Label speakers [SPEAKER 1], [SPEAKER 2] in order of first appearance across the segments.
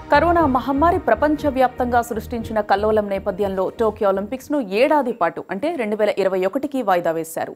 [SPEAKER 1] Corona మహమ్మారి ప్రపంచవ్యాప్తంగా సృష్టించిన కల్లోలం నేపథ్యంలో టోక్యో ఒలింపిక్స్ ను ఏడాది పాటు అంటే రెండు వేల ఇరవై ఒకటికి వాయిదా వేశారు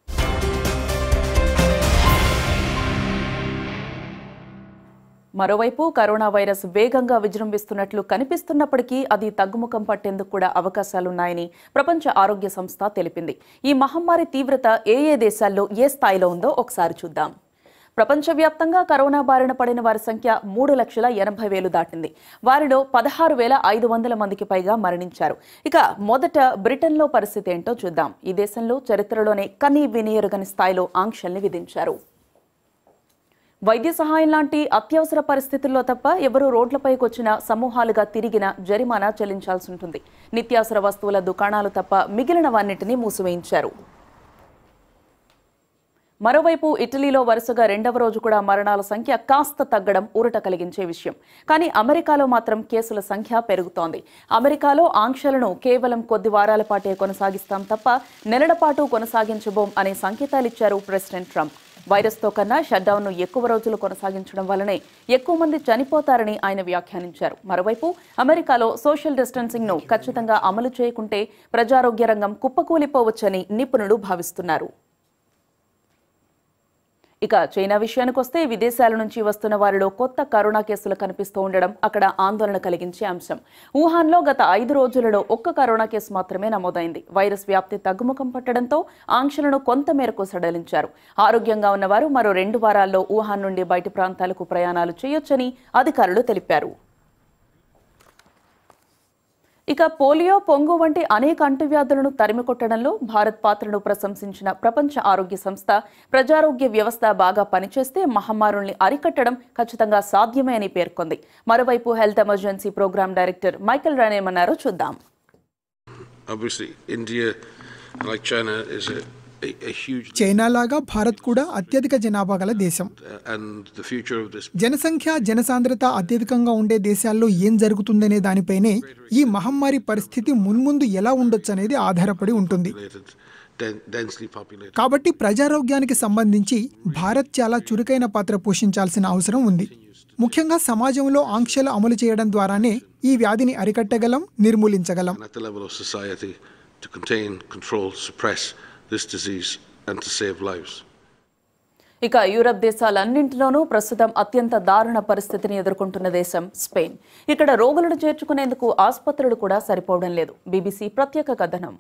[SPEAKER 1] మరోవైపు కరోనా వైరస్ వేగంగా విజృంభిస్తున్నట్లు కనిపిస్తున్నప్పటికీ అది తగ్గుముఖం పట్టేందుకు కూడా అవకాశాలున్నాయని ప్రపంచ ఆరోగ్య సంస్థ తెలిపింది ఈ మహమ్మారి తీవ్రత ఏ ఏ దేశాల్లో ఏ స్థాయిలో ఉందో ఒకసారి చూద్దాం ప్రపంచవ్యాప్తంగా కరోనా బారిన పడిన వారి సంఖ్య మూడు లక్షల ఎనభై వేలు దాటింది వారిలో పదహారు వేల ఐదు వందల మందికి పైగా మరణించారు ఇక మొదట బ్రిటన్లో పరిస్థితి ఏంటో చూద్దాం ఈ దేశంలో చరిత్రలోనే కనీ వినియరుగని స్థాయిలో ఆంక్షల్ని విధించారు వైద్య సహాయం లాంటి అత్యవసర పరిస్థితుల్లో తప్ప ఎవరూ రోడ్లపైకి వచ్చిన సమూహాలుగా తిరిగిన జరిమానా చెల్లించాల్సి ఉంటుంది నిత్యావసర వస్తువుల దుకాణాలు తప్ప మిగిలినవన్నిటినీ మూసివేయించారు మరోవైపు ఇటలీలో వరుసగా రెండవ రోజు కూడా మరణాల సంఖ్య కాస్త తగ్గడం ఊరట కలిగించే విషయం కానీ అమెరికాలో మాత్రం కేసుల సంఖ్య పెరుగుతోంది అమెరికాలో ఆంక్షలను కేవలం కొద్ది వారాల పాటే కొనసాగిస్తాం తప్ప నెలల పాటు కొనసాగించబోం అనే సంకేతాలిచ్చారు ప్రెసిడెంట్ ట్రంప్ వైరస్తో కన్నా షట్డౌన్ను ఎక్కువ రోజులు కొనసాగించడం వల్లనే ఎక్కువ మంది చనిపోతారని ఆయన వ్యాఖ్యానించారు మరోవైపు అమెరికాలో సోషల్ డిస్టెన్సింగ్ను ఖచ్చితంగా అమలు చేయకుంటే ప్రజారోగ్య రంగం కుప్పకూలిపోవచ్చని నిపుణులు భావిస్తున్నారు ఇక చైనా విషయానికి వస్తే విదేశాల నుంచి వస్తున్న వారిలో కొత్త కరోనా కేసులు కనిపిస్తూ ఉండడం అక్కడ ఆందోళన కలిగించే అంశం వుహాన్లో గత ఐదు రోజులలో ఒక్క కరోనా కేసు మాత్రమే నమోదైంది వైరస్ వ్యాప్తి తగ్గుముఖం పట్టడంతో ఆంక్షలను కొంత మేరకు సడలించారు ఆరోగ్యంగా ఉన్నవారు మరో రెండు వారాల్లో వుహాన్ నుండి బయటి ప్రాంతాలకు ప్రయాణాలు చేయొచ్చని అధికారులు తెలిపారు ఇక పోలియో పొంగు వంటి అనేక అంటువ్యాధులను తరిమికొట్టడంలో భారత్ పాత్రను ప్రశంసించిన ప్రపంచ ఆరోగ్య సంస్థ ప్రజారోగ్య వ్యవస్థ బాగా పనిచేస్తే మహమ్మారుల్ని అరికట్టడం ఖచ్చితంగా సాధ్యమే అని పేర్కొంది మరోవైపు health emergency programme director Michael Ryan ఏమన్నారో చూద్దాం
[SPEAKER 2] Obviously, India, like China, is a, a, a huge.
[SPEAKER 3] China లాగా భారత్ కూడా అత్యధిక జనాభా గల దేశం
[SPEAKER 2] And the future of this
[SPEAKER 3] జనసంఖ్య జనసాంద్రత అత్యధికంగా ఉండే దేశాల్లో ఏం జరుగుతుందనే దానిపైనే ఈ మహమ్మారి పరిస్థితి మున్ముందు ఎలా ఉండొచ్చనేది ఆధారపడి ఉంటుంది
[SPEAKER 2] populated, den- densely populated.
[SPEAKER 3] కాబట్టి ప్రజారోగ్యానికి సంబంధించి భారత్ చాలా చురుకైన పాత్ర పోషించాల్సిన అవసరం ఉంది ముఖ్యంగా సమాజంలో ఆంక్షలు అమలు చేయడం ద్వారానే ఈ వ్యాధిని అరికట్టగలం నిర్మూలించగలం
[SPEAKER 2] And at the level of society to contain, control, suppress this disease and to save lives.
[SPEAKER 1] ఇక యూరప్ దేశాలన్నింటిలోనూ ప్రస్తుతం అత్యంత దారుణ పరిస్థితిని ఎదుర్కొంటున్న దేశం స్పెయిన్ ఇక్కడ రోగులను చేర్చుకునేందుకు ఆసుపత్రులు కూడా సరిపోవడం లేదు బీబీసీ ప్రత్యేక కథనం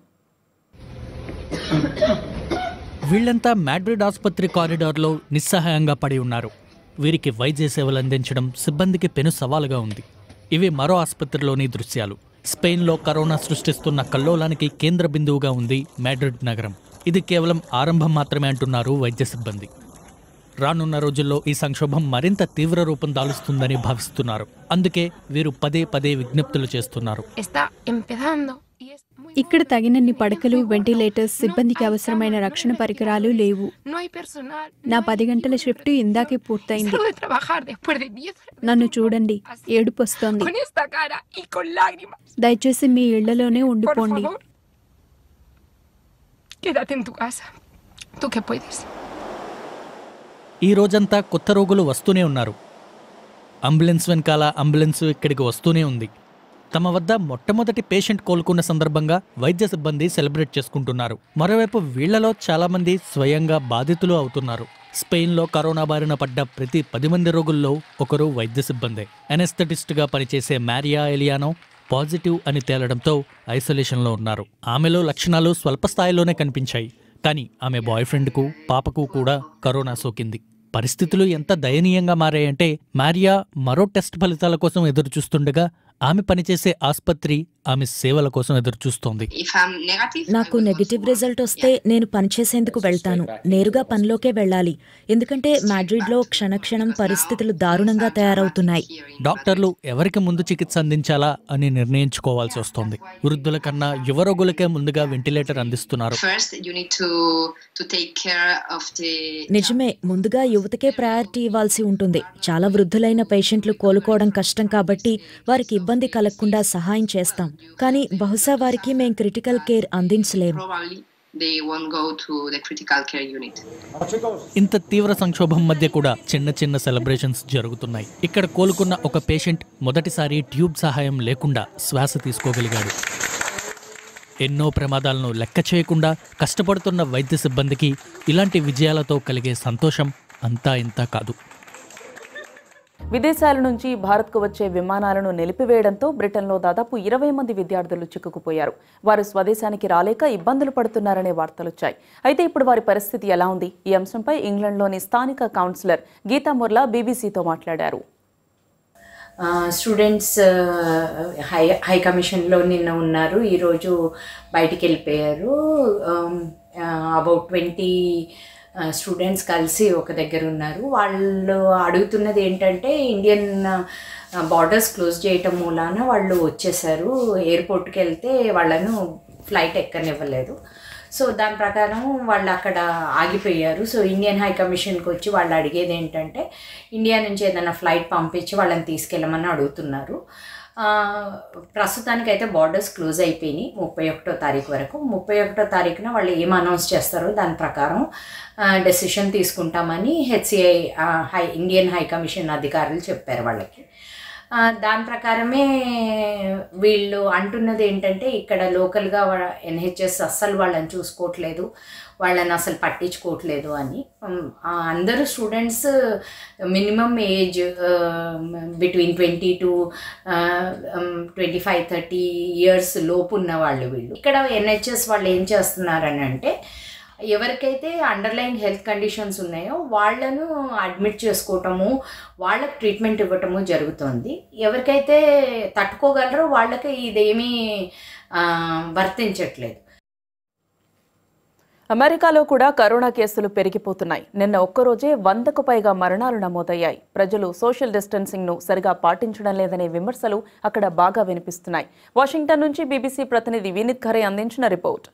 [SPEAKER 4] వీళ్లంతా మాడ్రిడ్ ఆసుపత్రి కారిడార్లో నిస్సహాయంగా పడి ఉన్నారు వీరికి వైద్య సేవలు అందించడం సిబ్బందికి పెను సవాలుగా ఉంది ఇవి మరో ఆసుపత్రిలోని దృశ్యాలు స్పెయిన్లో కరోనా సృష్టిస్తున్న కల్లోలానికి కేంద్ర బిందువుగా ఉంది మాడ్రిడ్ నగరం ఇది కేవలం ఆరంభం మాత్రమే అంటున్నారు వైద్య సిబ్బంది రానున్న రోజుల్లో ఈ సంక్షోభం మరింత తీవ్ర రూపం దాలుస్తుందని భావిస్తున్నారు అందుకే వీరు పదే పదే విజ్ఞప్తులు చేస్తున్నారు
[SPEAKER 5] está empezando y es muy
[SPEAKER 6] ఇక్కడ తగినన్ని పడకలు వెంటిలేటర్స్ సిబ్బందికి అవసరమైన రక్షణ పరికరాలు లేవు
[SPEAKER 5] no hay personal
[SPEAKER 6] నా పది గంటల షిఫ్ట్ ఇందాకే పూర్తయింది
[SPEAKER 5] salgo de trabajar después de 10 horas
[SPEAKER 6] నన్ను చూడండి ఏడుపు వస్తోంది
[SPEAKER 5] con esta cara y con lágrimas
[SPEAKER 6] దయచేసి మీ ఇళ్లలోనే
[SPEAKER 5] por
[SPEAKER 6] ఉండిపోండి
[SPEAKER 5] favor quédate en tu casa tú que puedes
[SPEAKER 4] ఈ రోజంతా కొత్త రోగులు వస్తూనే ఉన్నారు అంబులెన్స్ వెనకాల అంబులెన్స్ ఇక్కడికి వస్తూనే ఉంది తమ వద్ద మొట్టమొదటి పేషెంట్ కోలుకున్న సందర్భంగా వైద్య సిబ్బంది సెలబ్రేట్ చేసుకుంటున్నారు మరోవైపు వీళ్లలో చాలామంది స్వయంగా బాధితులు అవుతున్నారు స్పెయిన్లో కరోనా బారిన పడ్డ ప్రతి పది మంది రోగుల్లో ఒకరు వైద్య సిబ్బందే అనెస్థెటిస్ట్గా పనిచేసే మ్యారియా ఎలియానో పాజిటివ్ అని తేలడంతో ఐసోలేషన్లో ఉన్నారు ఆమెలో లక్షణాలు స్వల్ప స్థాయిలోనే కనిపించాయి కానీ ఆమె బాయ్ ఫ్రెండ్కు పాపకు కూడా కరోనా సోకింది పరిస్థితులు ఎంత దయనీయంగా మారాయంటే మారియా మరో టెస్ట్ ఫలితాల కోసం ఎదురుచూస్తుండగా ఆమె పనిచేసే ఆసుపత్రి ఆమె సేవల కోసం ఎదురుచూస్తోంది
[SPEAKER 7] నాకు నెగటివ్ రిజల్ట్ వస్తే నేను పనిచేసేందుకు వెళ్తాను నేరుగా పనిలోకే వెళ్ళాలి ఎందుకంటే మాడ్రిడ్లో క్షణక్షణం పరిస్థితులు దారుణంగా తయారవుతున్నాయి
[SPEAKER 4] డాక్టర్లు ఎవరికి ముందు చికిత్స అందించాలా అని నిర్ణయించుకోవాల్సి వస్తోంది వృద్ధుల కన్నా యువ రోగులకే ముందుగా వెంటిలేటర్ అందిస్తున్నారు
[SPEAKER 8] First, you need to to take care of the
[SPEAKER 7] నిజమే ముందుగా యువతకే ప్రయారిటీ ఇవ్వాల్సి ఉంటుంది చాలా వృద్ధులైన పేషెంట్లు కోలుకోవడం కష్టం కాబట్టి వారికి ఇబ్బంది కలగకుండా సహాయం చేస్తాం కానీ బహుశా వారికి మేం క్రిటికల్ కేర్ అందించలేము
[SPEAKER 8] probably they won't go to the critical care unit.
[SPEAKER 4] ఇంత తీవ్ర సంక్షోభం మధ్య కూడా చిన్న చిన్న సెలబ్రేషన్స్ జరుగుతున్నాయి ఇక్కడ కోలుకున్న ఒక పేషెంట్ మొదటిసారి ట్యూబ్ సహాయం లేకుండా శ్వాస తీసుకోగలిగాడు ఎన్నో ప్రమాదాలను లెక్క చేయకుండా కష్టపడుతున్న వైద్య సిబ్బందికి ఇలాంటి విజయాలతో కలిగే సంతోషం అంతా ఇంతా కాదు
[SPEAKER 1] విదేశాల నుంచి భారత్కు వచ్చే విమానాలను నిలిపివేయడంతో బ్రిటన్లో దాదాపు ఇరవై మంది విద్యార్థులు చిక్కుకుపోయారు వారు స్వదేశానికి రాలేక ఇబ్బందులు పడుతున్నారనే వార్తలొచ్చాయి అయితే ఇప్పుడు వారి పరిస్థితి ఎలా ఉంది ఈ అంశంపై ఇంగ్లండ్లోని స్థానిక కౌన్సిలర్ గీతా ముర్లా బీబీసీతో మాట్లాడారు
[SPEAKER 9] స్టూడెంట్స్ హై హై కమిషన్లో నిన్న ఉన్నారు ఈరోజు బయటికి వెళ్ళిపోయారు అబౌట్ ట్వంటీ స్టూడెంట్స్ కలిసి ఒక దగ్గర ఉన్నారు వాళ్ళు అడుగుతున్నది ఏంటంటే ఇండియన్ బార్డర్స్ క్లోజ్ చేయటం మూలాన వాళ్ళు వచ్చేసారు ఎయిర్పోర్ట్కి వెళ్తే వాళ్ళను ఫ్లైట్ ఎక్కనివ్వలేదు సో దాని ప్రకారం వాళ్ళు అక్కడ ఆగిపోయారు సో ఇండియన్ హై కమిషన్కి వచ్చి వాళ్ళు అడిగేది ఏంటంటే ఇండియా నుంచి ఏదైనా ఫ్లైట్ పంపించి వాళ్ళని తీసుకెళ్ళమని అడుగుతున్నారు ఆ, ప్రస్తుతానికైతే బార్డర్స్ క్లోజ్ అయిపోయినాయి ముప్పై ఒకటో తారీఖు వరకు ముప్పై ఒకటో తారీఖున వాళ్ళు ఏం అనౌన్స్ చేస్తారో దాని ప్రకారం డెసిషన్ తీసుకుంటామని HCI high Indian high commission అధికారులు చెప్పారు వాళ్ళకి ఆ, దాని ప్రకారమే వీళ్ళు అంటున్నది ఏంటంటే ఇక్కడ లోకల్గా ఎన్హెచ్ఎస్ అస్సలు వాళ్ళని చూసుకోవట్లేదు వాళ్ళని అసలు పట్టించుకోవట్లేదు అని ఉమ్, ఆ, అందరూ students minimum age between twenty to twenty five thirty years లోపు ఉన్న వాళ్ళు వీళ్ళు ఇక్కడ ఎన్హెచ్ఎస్ వాళ్ళు ఏం చేస్తున్నారని అంటే ఎవరికైతే అండర్లైన్ హెల్త్ కండిషన్స్ ఉన్నాయో వాళ్ళను అడ్మిట్ చేసుకోవటము వాళ్ళకి ట్రీట్మెంట్ ఇవ్వటము జరుగుతుంది ఎవరికైతే తట్టుకోగలరో వాళ్ళకి ఇదేమీ ఆ, వర్తించట్లేదు
[SPEAKER 1] అమెరికాలో కూడా కరోనా కేసులు పెరిగిపోతున్నాయి నిన్న ఒక్కరోజే వందకు పైగా మరణాలు నమోదయ్యాయి ప్రజలు సోషల్ డిస్టెన్సింగ్ ను సరిగా పాటించడం లేదనే విమర్శలు అక్కడ బాగా వినిపిస్తున్నాయి వాషింగ్టన్ నుంచి బీబీసీ ప్రతినిధి వినీత్ ఖరే అందించిన రిపోర్ట్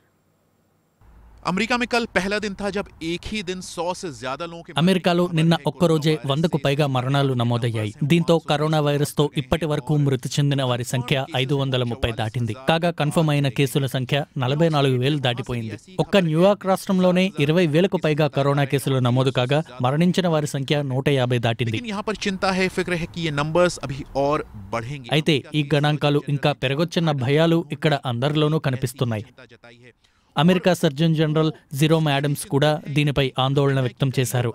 [SPEAKER 10] अमेरिका में कल पहला दिन था जब एक ही दिन सौ से ज्यादा लोगों के
[SPEAKER 4] అమెరికాలో నిన్న ఒక్కరోజే వందకు పైగా మరణాలు నమోదయ్యాయి దీంతో కరోనా వైరస్ తో ఇప్పటి వరకు మృతి చెందిన వారి సంఖ్య ఐదు వందల ముప్పై దాటింది కాగా కన్ఫర్మ్ అయిన కేసుల సంఖ్య నలభై నాలుగు వేలు దాటిపోయింది ఒక్క న్యూయార్క్ రాష్ట్రంలోనే ఇరవై వేలకు పైగా కరోనా కేసులు నమోదు కాగా మరణించిన వారి సంఖ్య నూట యాభై దాటింది
[SPEAKER 10] लेकिन यहाँ पर चिंता है फिक्र है कि ये नंबर्स अभी और बढ़ेंगे
[SPEAKER 4] అయితే ఈ గణాంకాలు ఇంకా పెరగొచ్చన్న భయాలు ఇక్కడ అందరిలోనూ కనిపిస్తున్నాయి America surgeon general Jerome Adams కూడా దీనిపై ఆందోళన వ్యక్తం చేశారు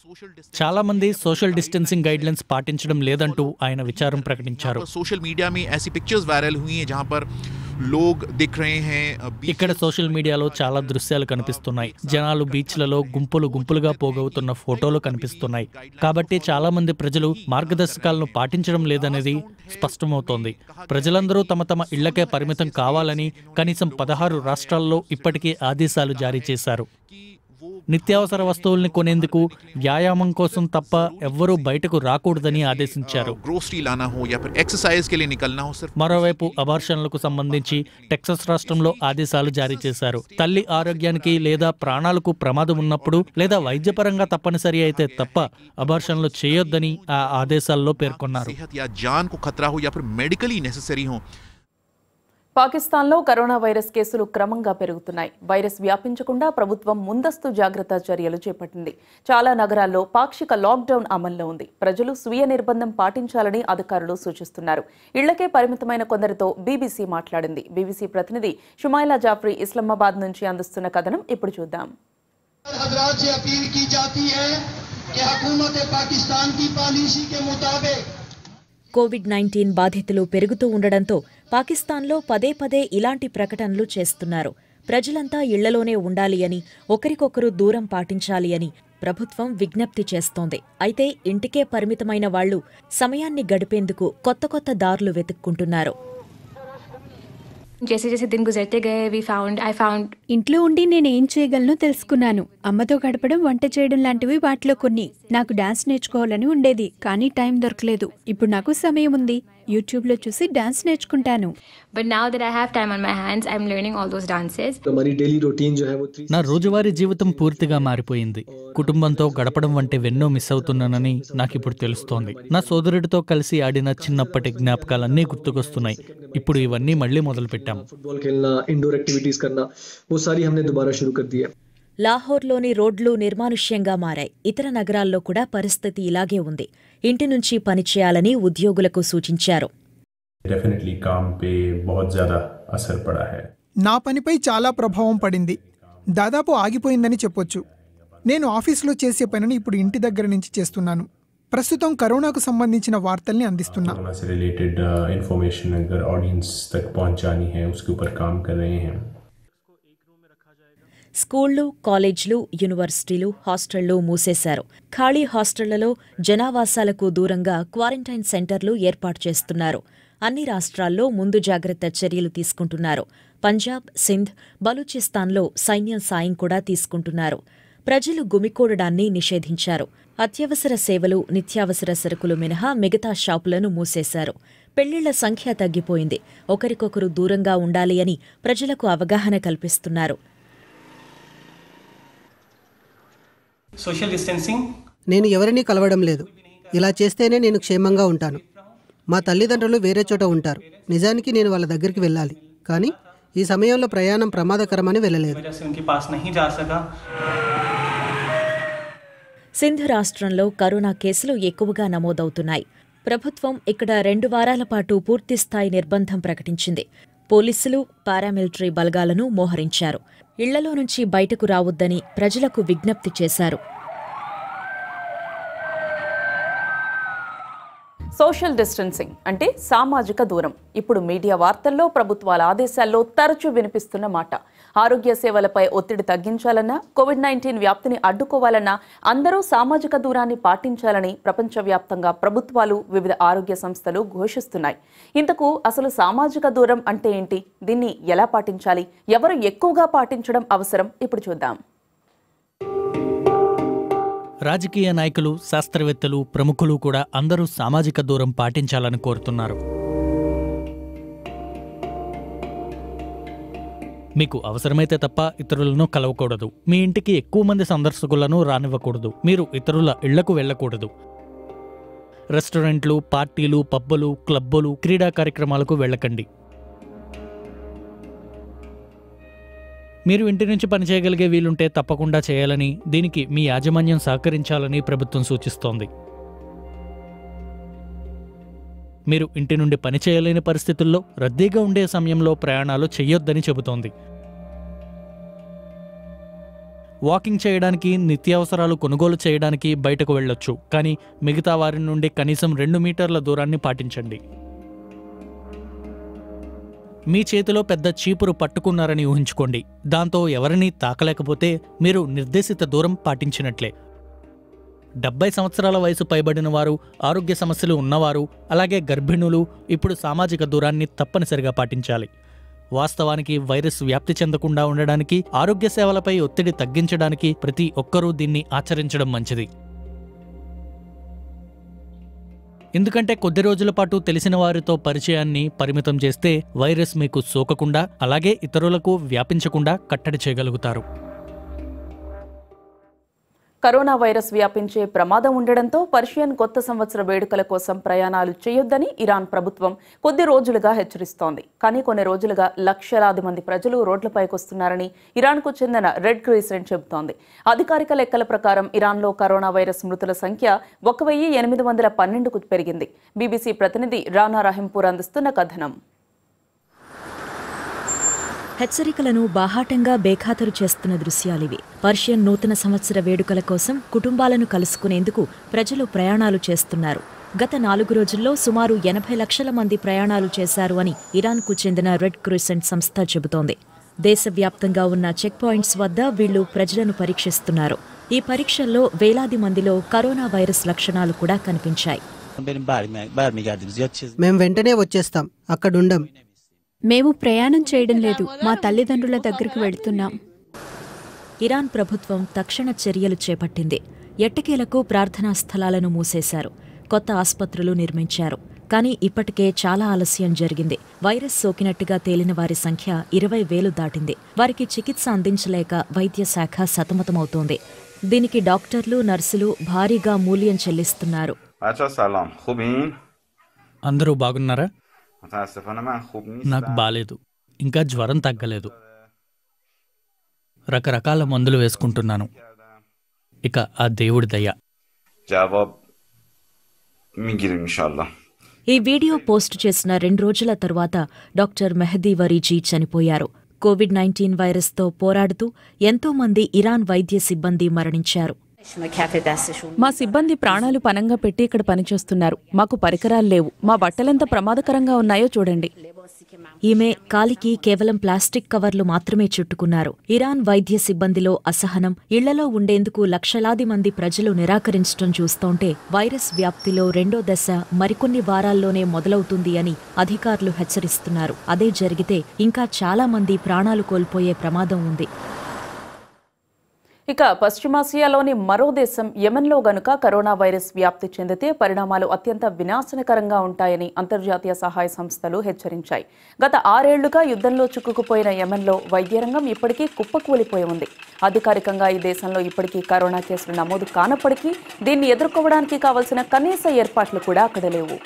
[SPEAKER 4] చాలా మంది సోషల్ డిస్టెన్సింగ్ గైడ్లైన్స్ పాటించడం లేదంటూ ఆయన విచారం ప్రకటించారు
[SPEAKER 10] सोशल मीडिया में ऐसी पिक्चर्स वायरल हुई हैं जहाँ पर लोग दिख रहे हैं अ, बीच
[SPEAKER 4] ఇక్కడ సోషల్ మీడియాలో చాలా దృశ్యాలు కనిపిస్తున్నాయి జనాలు బీచ్లలో గుంపులు గుంపులుగా పోగవుతున్న ఫోటోలు కనిపిస్తున్నాయి కాబట్టి చాలా మంది ప్రజలు మార్గదర్శకాలను పాటించడం లేదనేది స్పష్టమవుతోంది ప్రజలందరూ తమ తమ ఇళ్లకే పరిమితం కావాలని కనీసం పదహారు రాష్ట్రాల్లో ఇప్పటికే ఆదేశాలు జారీ చేశారు నిత్యావసర వస్తువుల్ని కొనేందుకు వ్యాయామం కోసం తప్ప ఎవ్వరూ బయటకు రాకూడదని ఆదేశించారు
[SPEAKER 10] ग्रोसरी लाना हो या फिर एक्सरसाइज के लिए निकलना हो सिर्फ
[SPEAKER 4] మరోవైపు అబార్షన్లకు సంబంధించి టెక్సస్ రాష్ట్రంలో ఆదేశాలు జారీ చేశారు తల్లి ఆరోగ్యానికి లేదా ప్రాణాలకు ప్రమాదం ఉన్నప్పుడు లేదా వైద్యపరంగా తప్పనిసరి అయితే తప్ప అబార్షన్లు చేయొద్దని ఆ ఆదేశాల్లో పేర్కొన్నారు
[SPEAKER 10] सेहत या जान को खतरा हो या फिर मेडिकली नेसेसरी हो
[SPEAKER 1] పాకిస్తాన్లో కరోనా వైరస్ కేసులు క్రమంగా పెరుగుతున్నాయి వైరస్ వ్యాపించకుండా ప్రభుత్వం ముందస్తు జాగ్రత్త చర్యలు చేపట్టింది చాలా నగరాల్లో పాక్షిక లాక్డౌన్ అమల్లో ఉంది ప్రజలు స్వీయ నిర్బంధం పాటించాలని అధికారులు సూచిస్తున్నారు ఇళ్లకే పరిమితమైన కొందరితో బీబీసీ మాట్లాడింది బీబీసీ ప్రతినిధి షుమైలా జాఫ్రీ ఇస్లామాబాద్ నుంచి అందిస్తున్న కథనం ఇప్పుడు చూద్దాం
[SPEAKER 11] हजरात से अपील की जाती है कि हुकूमत पाकिस्तान की पॉलिसी के मुताबिक
[SPEAKER 7] కోవిడ్ నైన్టీన్ బాధితులు పెరుగుతూ ఉండడంతో పాకిస్తాన్లో పదే పదే ఇలాంటి ప్రకటనలు చేస్తున్నారు ప్రజలంతా ఇళ్లలోనే ఉండాలి అని ఒకరికొకరు దూరం పాటించాలి అని ప్రభుత్వం విజ్ఞప్తి చేస్తోంది అయితే ఇంటికే పరిమితమైన వాళ్లు సమయాన్ని గడిపేందుకు కొత్త కొత్త దారులు వెతుక్కుంటున్నారు
[SPEAKER 12] जैसे जैसे दिन गुजरते गए वी फाउंड आई फाउंड
[SPEAKER 6] ఇంట్లో ఉండి నేను ఏం చేయగలనో తెలుసుకున్నాను అమ్మతో గడపడం వంట చేయడం లాంటివి వాటిలో కొన్ని నాకు డాన్స్ నేర్చుకోవాలని ఉండేది కానీ టైం దొరకలేదు ఇప్పుడు నాకు సమయం ఉంది యూట్యూబ్లో చూసి డాన్స్ నేర్చుకుంటాను
[SPEAKER 12] But now that I have time on my hands, I'm learning all those dances.
[SPEAKER 13] हमारी डेली रूटीन जो है वो थ्री
[SPEAKER 4] నా రోజువారీ జీవితం పూర్తిగా మారిపోయింది కుటుంబంతో గడపడం వంటి వెన్నో మిస్ అవుతున్నానని నాకిప్పుడు తెలుస్తోంది నా సోదరుడితో కలిసి ఆడిన చిన్నప్పటి జ్ఞాపకాలన్నీ గుర్తుకొస్తున్నాయి ఇప్పుడు ఇవన్నీ మళ్ళీ మొదలుపెట్టాం
[SPEAKER 13] फुटबॉल खेलना इंडोर एक्टिविटीज करना वो सारी हमने दोबारा शुरू कर दी है
[SPEAKER 7] లాహోర్లోని రోడ్లు నిర్మానుష్యంగా మారాయి ఇతర నగరాల్లో కూడా పరిస్థితి ఇలాగే ఉంది ఇంటి నుంచి పనిచేయాలని ఉద్యోగులకు సూచించారు
[SPEAKER 14] डेफिनेटली काम पे बहुत ज़्यादा असर पड़ा है
[SPEAKER 3] నా పనిపై చాలా ప్రభావం పడింది దాదాపు ఆగిపోయిందని చెప్పొచ్చు నేను ఆఫీసులో చేసే పనిని ఇప్పుడు ఇంటి దగ్గర నుంచి చేస్తున్నాను ప్రస్తుతం కరోనాకు సంబంధించిన వార్తల్ని అందిస్తున్నా
[SPEAKER 14] कोरोना से रिलेटेड इंफॉर्मेशन अगर ऑडियंस तक पहुंचानी है उसके ऊपर काम कर रहे हैं
[SPEAKER 7] స్కూళ్లు కాలేజ్లు యూనివర్సిటీలు హాస్టళ్లు మూసేశారు ఖాళీ హాస్టళ్లలో జనావాసాలకు దూరంగా క్వారంటైన్ సెంటర్లు ఏర్పాటు చేస్తున్నారు అన్ని రాష్ట్రాల్లో ముందు జాగ్రత్త చర్యలు తీసుకుంటున్నారు పంజాబ్ సింధ్ బలూచిస్తాన్లో సైన్యం సాయం కూడా తీసుకుంటున్నారు ప్రజలు గుమికూడడాన్ని నిషేధించారు అత్యవసర సేవలు నిత్యావసర సరుకులు మినహా మిగతా షాపులను మూసేశారు పెళ్లిళ్ల సంఖ్య తగ్గిపోయింది ఒకరికొకరు దూరంగా ఉండాలి అని ప్రజలకు అవగాహన కల్పిస్తున్నారు
[SPEAKER 15] సోషల్ డిస్టెన్సింగ్
[SPEAKER 16] నేను ఎవరినీ కలవడం లేదు ఇలా చేస్తేనే నేను క్షేమంగా ఉంటాను మా తల్లిదండ్రులు వేరే చోట ఉంటారు నిజానికి నేను వాళ్ళ దగ్గరికి వెళ్ళాలి కానీ ఈ సమయంలో ప్రయాణం ప్రమాదకరమని వెళ్ళలేదు
[SPEAKER 15] वजह से उनके पास नहीं जा सका
[SPEAKER 7] సింధ్ రాష్ట్రంలో కరోనా కేసులు ఎక్కువగా నమోదవుతున్నాయి ప్రభుత్వం ఇక్కడ రెండు వారాల పాటు పూర్తిస్థాయి నిర్బంధం ప్రకటించింది పోలీసులు పారామిలిటరీ బలగాలను మోహరించారు ఇళ్లలో నుంచి బయటకు రావద్దని ప్రజలకు విజ్ఞప్తి చేశారు
[SPEAKER 1] సోషల్ డిస్టెన్సింగ్ అంటే సామాజిక దూరం ఇప్పుడు మీడియా వార్తల్లో ప్రభుత్వాల ఆదేశాల్లో తరచూ వినిపిస్తున్న మాట ఆరోగ్య సేవలపై ఒత్తిడి తగ్గించాలన్నా కోవిడ్ నైన్టీన్ వ్యాప్తిని అడ్డుకోవాలన్నా అందరూ సామాజిక దూరాన్ని పాటించాలని ప్రపంచవ్యాప్తంగా ప్రభుత్వాలు వివిధ ఆరోగ్య సంస్థలు ఘోషిస్తున్నాయి ఇంతకు అసలు సామాజిక దూరం అంటే ఏంటి దీన్ని ఎలా పాటించాలి ఎవరు ఎక్కువగా పాటించడం అవసరం ఇప్పుడు చూద్దాం
[SPEAKER 4] రాజకీయ నాయకులు శాస్త్రవేత్తలు ప్రముఖులు కూడా అందరూ సామాజిక దూరం పాటించాలని కోరుతున్నారు మీకు అవసరమైతే తప్ప ఇతరులను కలవకూడదు మీ ఇంటికి ఎక్కువ మంది సందర్శకులను రానివ్వకూడదు మీరు ఇతరుల ఇళ్లకు వెళ్ళకూడదు రెస్టారెంట్లు పార్టీలు పబ్బులు క్లబ్బులు క్రీడా కార్యక్రమాలకు వెళ్ళకండి మీరు ఇంటి నుంచి పనిచేయగలిగే వీలుంటే తప్పకుండా చేయాలని దీనికి మీ యాజమాన్యం సహకరించాలని ప్రభుత్వం సూచిస్తోంది మీరు ఇంటి నుండి పని చేయలేని పరిస్థితుల్లో రద్దీగా ఉండే సమయంలో ప్రయాణాలు చేయొద్దని చెబుతోంది వాకింగ్ చేయడానికి నిత్యావసరాలు కొనుగోలు చేయడానికి బయటకు వెళ్ళొచ్చు కానీ మిగతా వారి నుండి కనీసం రెండు మీటర్ల దూరాన్ని పాటించండి మీ చేతిలో పెద్ద చీపురు పట్టుకున్నారని ఊహించుకోండి దాంతో ఎవరినీ తాకలేకపోతే మీరు నిర్దేశిత దూరం పాటించినట్లే డెబ్బై సంవత్సరాల వయసు పైబడిన వారు ఆరోగ్య సమస్యలు ఉన్నవారు అలాగే గర్భిణులు ఇప్పుడు సామాజిక దూరాన్ని తప్పనిసరిగా పాటించాలి వాస్తవానికి వైరస్ వ్యాప్తి చెందకుండా ఉండడానికి ఆరోగ్య సేవలపై ఒత్తిడి తగ్గించడానికి ప్రతి ఒక్కరూ దీన్ని ఆచరించడం మంచిది ఎందుకంటే కొద్ది రోజుల పాటు తెలిసిన వారితో పరిచయాన్ని పరిమితం చేస్తే వైరస్ మీకు సోకకుండా అలాగే ఇతరులకు వ్యాపించకుండా కట్టడి చేయగలుగుతారు
[SPEAKER 1] కరోనా వైరస్ వ్యాపించే ప్రమాదం ఉండడంతో పర్షియన్ కొత్త సంవత్సర వేడుకల కోసం ప్రయాణాలు చేయొద్దని ఇరాన్ ప్రభుత్వం కొద్ది రోజులుగా హెచ్చరిస్తోంది కానీ కొన్ని రోజులుగా లక్షలాది మంది ప్రజలు రోడ్లపైకి వస్తున్నారని ఇరాన్కు చెందిన రెడ్ క్రీసెంట్ చెబుతోంది అధికారిక లెక్కల ప్రకారం ఇరాన్లో కరోనా వైరస్ మృతుల సంఖ్య ఒక వెయ్యి ఎనిమిది వందల పన్నెండుకు పెరిగింది బీబీసీ ప్రతినిధి రానా రహింపూర్ అందిస్తున్న కథనం
[SPEAKER 7] హెచ్చరికలను బాహాటంగా బేఖాతరు చేస్తున్న దృశ్యాలివి పర్షియన్ నూతన సంవత్సర వేడుకల కోసం కుటుంబాలను కలుసుకునేందుకు ప్రజలు ప్రయాణాలు చేస్తున్నారు గత నాలుగు రోజుల్లో సుమారు ఎనభై లక్షల మంది ప్రయాణాలు చేశారు అని ఇరాన్కు చెందిన రెడ్ క్రిసెంట్ సంస్థ చెబుతోంది దేశవ్యాప్తంగా ఉన్న చెక్ పాయింట్స్ వద్ద వీళ్లు ప్రజలను పరీక్షిస్తున్నారు ఈ పరీక్షల్లో వేలాది మందిలో కరోనా వైరస్ లక్షణాలు కూడా కనిపించాయి
[SPEAKER 16] మేం వెంటనే వచ్చేస్తాం అక్కడుండం
[SPEAKER 6] మేము ప్రయాణం చేయడం లేదు మా తల్లిదండ్రుల దగ్గరికి వెళ్తున్నాం
[SPEAKER 7] ఇరాన్ ప్రభుత్వం తక్షణ చర్యలు చేపట్టింది ఎట్టకేలకు ప్రార్థనా స్థలాలను మూసేశారు కొత్త ఆస్పత్రులు నిర్మించారు కానీ ఇప్పటికే చాలా ఆలస్యం జరిగింది వైరస్ సోకినట్టుగా తేలిన వారి సంఖ్య ఇరవై వేలు దాటింది వారికి చికిత్స అందించలేక వైద్య శాఖ సతమతమవుతోంది దీనికి డాక్టర్లు నర్సులు భారీగా మూల్యం చెల్లిస్తున్నారు
[SPEAKER 17] بچه سلام خوبین؟
[SPEAKER 4] అందరూ బాగున్నారా
[SPEAKER 17] متاسفانه من خوب نیستم
[SPEAKER 4] నాకు బాలేదు ఇంకా జ్వరం తగ్గలేదు రకరకాల మందులు వేసుకుంటున్నాను ఇక ఆ దేవుడి దయ
[SPEAKER 17] جواب میگیریم انشالله
[SPEAKER 7] ఈ వీడియో పోస్ట్ చేసిన రెండు రోజుల తరువాత డాక్టర్ మెహదీ వరీజీ చనిపోయారు కోవిడ్ నైన్టీన్ వైరస్తో పోరాడుతూ ఎంతో మంది ఇరాన్ వైద్య సిబ్బంది మరణించారు
[SPEAKER 1] మా సిబ్బంది ప్రాణాలు పనంగా పెట్టి ఇక్కడ పనిచేస్తున్నారు మాకు పరికరాలు లేవు మా బట్టలెంత ప్రమాదకరంగా ఉన్నాయో చూడండి
[SPEAKER 7] ఈమె కాలికి కేవలం ప్లాస్టిక్ కవర్లు మాత్రమే చుట్టుకున్నారు ఇరాన్ వైద్య సిబ్బందిలో అసహనం ఇళ్లలో ఉండేందుకు లక్షలాది మంది ప్రజలు నిరాకరించడం చూస్తోంటే వైరస్ వ్యాప్తిలో రెండో దశ మరికొన్ని వారాల్లోనే మొదలవుతుంది అని అధికారులు హెచ్చరిస్తున్నారు అదే జరిగితే ఇంకా చాలా మంది ప్రాణాలు కోల్పోయే ప్రమాదం ఉంది
[SPEAKER 1] ఇక పశ్చిమాసియాలోని మరో దేశం యెమెన్లో గనుక కరోనా వైరస్ వ్యాప్తి చెందితే పరిణామాలు అత్యంత వినాశనకరంగా ఉంటాయని అంతర్జాతీయ సహాయ సంస్థలు హెచ్చరించాయి గత ఆరేళ్లుగా యుద్ధంలో చిక్కుకుపోయిన యెమెన్లో వైద్య రంగం ఇప్పటికీ కుప్పకూలిపోయి ఉంది అధికారికంగా ఈ దేశంలో ఇప్పటికీ కరోనా కేసులు నమోదు కానప్పటికీ దీన్ని ఎదుర్కోవడానికి కావలసిన కనీస ఏర్పాట్లు కూడా అక్కడ లేవు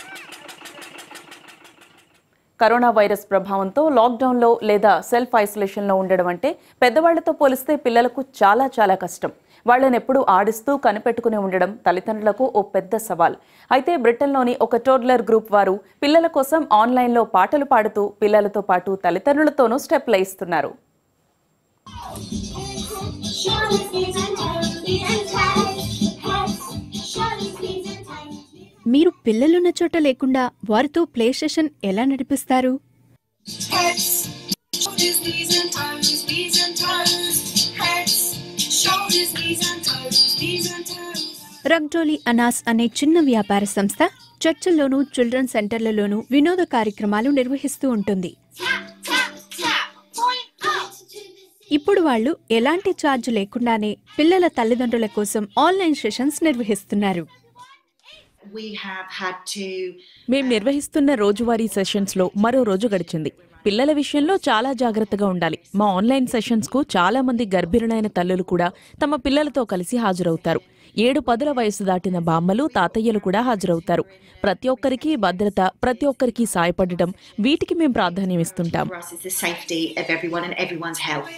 [SPEAKER 1] కరోనా వైరస్ ప్రభావంతో లాక్డౌన్లో లేదా సెల్ఫ్ ఐసోలేషన్లో ఉండడం అంటే పెద్దవాళ్లతో పోలిస్తే పిల్లలకు చాలా చాలా కష్టం వాళ్ళని ఎప్పుడూ ఆడిస్తూ కనిపెట్టుకుని ఉండడం తల్లిదండ్రులకు ఓ పెద్ద సవాల్ అయితే బ్రిటన్లోని ఒక టోడ్లర్ గ్రూప్ వారు పిల్లల కోసం ఆన్లైన్లో పాటలు పాడుతూ పిల్లలతో పాటు తల్లిదండ్రులతోనూ స్టెప్లు ఇస్తున్నారు
[SPEAKER 6] మీరు పిల్లలున్న చోట లేకుండా వారితో ప్లే స్టేషన్ ఎలా నడిపిస్తారు రగ్డోలి అనాస్ అనే చిన్న వ్యాపార సంస్థ చర్చిల్లోనూ చిల్డ్రన్ సెంటర్లలోనూ వినోద కార్యక్రమాలు నిర్వహిస్తూ ఉంటుంది ఇప్పుడు వాళ్ళు ఎలాంటి ఛార్జ్ లేకుండానే పిల్లల తల్లిదండ్రుల కోసం ఆన్లైన్ సెషన్స్ నిర్వహిస్తున్నారు
[SPEAKER 1] మేం నిర్వహిస్తున్న రోజువారీ సెషన్స్లో మరో రోజు గడిచింది పిల్లల విషయంలో చాలా జాగ్రత్తగా ఉండాలి మా ఆన్లైన్ సెషన్స్కు చాలా మంది గర్భిణులైన తల్లులు కూడా తమ పిల్లలతో కలిసి హాజరవుతారు ఏడు పదుల వయసు దాటిన బామ్మలు తాతయ్యలు కూడా హాజరవుతారు ప్రతి ఒక్కరికి భద్రత ప్రతి ఒక్కరికి సాయపడటం వీటికి మేము ప్రాధాన్యం ఇస్తుంటాం
[SPEAKER 18] for us is the safety of everyone and everyone's health.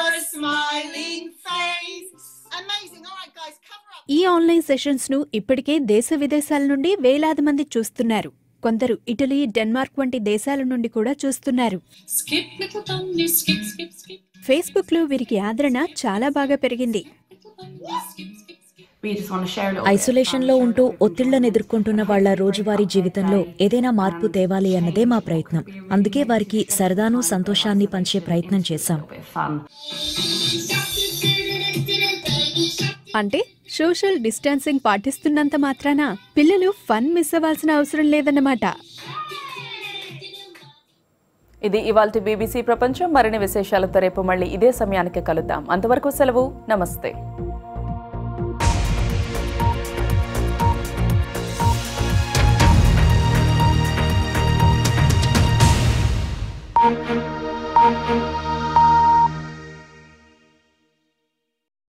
[SPEAKER 6] ఈ ఆన్లైన్ సెషన్స్ ను ఇప్పటికే దేశ విదేశాల నుండి వేలాది మంది చూస్తున్నారు కొందరు ఇటలీ డెన్మార్క్ వంటి దేశాల నుండి కూడా చూస్తున్నారు ఫేస్బుక్ లో వీరికి ఆదరణ చాలా బాగా పెరిగింది
[SPEAKER 7] ఐసోలేషన్లో ఉంటూ ఒత్తిళ్లను ఎదుర్కొంటున్న వాళ్ల రోజువారీ జీవితంలో ఏదైనా మార్పు తేవాలి అన్నదే మా ప్రయత్నం అందుకే వారికి సరదాను సంతోషాన్ని పంచే ప్రయత్నం చేశాం
[SPEAKER 6] అంటే సోషల్ డిస్టాన్సింగ్ పాటిస్తున్నంత మాత్రాన పిల్లలు ఫన్ మిస్ అవ్వాల్సిన అవసరం లేదన్నమాట
[SPEAKER 1] ఇది ఇవాల్టి బీబీసీ ప్రపంచం మరిన్ని విశేషాలతో రేపు మళ్ళీ ఇదే సమయానికి కలుద్దాం అంతవరకు సెలవు నమస్తే
[SPEAKER 19] Thank you.